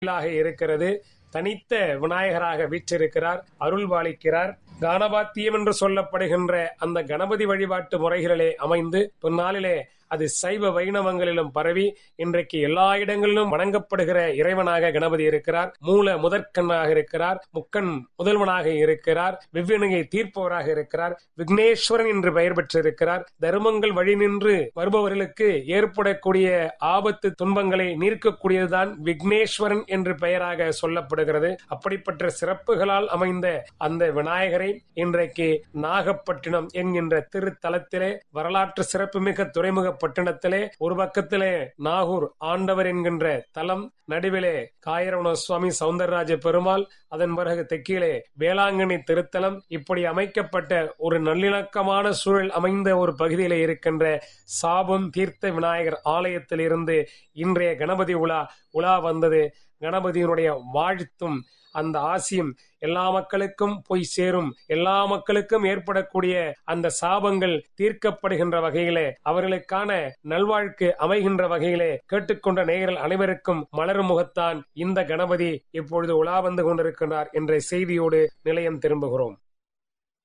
கோயிலாக இருக்கிறது தனித்த விநாயகராக வீற்றிருக்கிறார் அருள்பாலிக்கிறார் கானபாத்தியம் என்று சொல்லப்படுகின்ற அந்த கணபதி வழிபாட்டு முறைகளிலே அமைந்து பின்னாளிலே அது சைவ வைணவங்களிலும் பரவி இன்றைக்கு எல்லா இடங்களிலும் வணங்கப்படுகிற இறைவனாக கணபதி இருக்கிறார் மூல முதற்கண்ணாக இருக்கிறார் முக்கண் முதல்வனாக இருக்கிறார் வெவ்வினையை தீர்ப்பவராக இருக்கிறார் விக்னேஸ்வரன் என்று பெயர் பெற்றிருக்கிறார் தர்மங்கள் வழி நின்று வருபவர்களுக்கு ஏற்படக்கூடிய ஆபத்து துன்பங்களை நீர்க்கக்கூடியதுதான் விக்னேஸ்வரன் என்று பெயராக சொல்லப்படுகிறது அப்படிப்பட்ட சிறப்புகளால் அமைந்த அந்த விநாயகரை இன்றைக்கு நாகப்பட்டினம் என்கின்ற திருத்தலத்திலே வரலாற்று சிறப்புமிக்க துறைமுக பட்டணத்திலே ஒரு பக்கத்திலே நாகூர் ஆண்டவர் என்கின்ற தலம் நடுவிலே காயரவண சுவாமி சவுந்தரராஜ பெருமாள் அதன் பிறகு தெற்கிலே வேளாங்கண்ணி திருத்தலம் இப்படி அமைக்கப்பட்ட ஒரு நல்லிணக்கமான சூழல் அமைந்த ஒரு பகுதியிலே இருக்கின்ற சாபம் தீர்த்த விநாயகர் ஆலயத்தில் இருந்து இன்றைய கணபதி உலா உலா வந்தது கணபதியினுடைய வாழ்த்தும் அந்த ஆசியும் எல்லா மக்களுக்கும் போய் சேரும் எல்லா மக்களுக்கும் ஏற்படக்கூடிய அந்த சாபங்கள் தீர்க்கப்படுகின்ற வகையிலே அவர்களுக்கான நல்வாழ்க்கு அமைகின்ற வகையிலே கேட்டுக்கொண்ட நேயர்கள் அனைவருக்கும் மலரும் முகத்தான் இந்த கணபதி இப்பொழுது உலா வந்து கொண்டிருக்கின்றார் என்ற செய்தியோடு நிலையம் திரும்புகிறோம்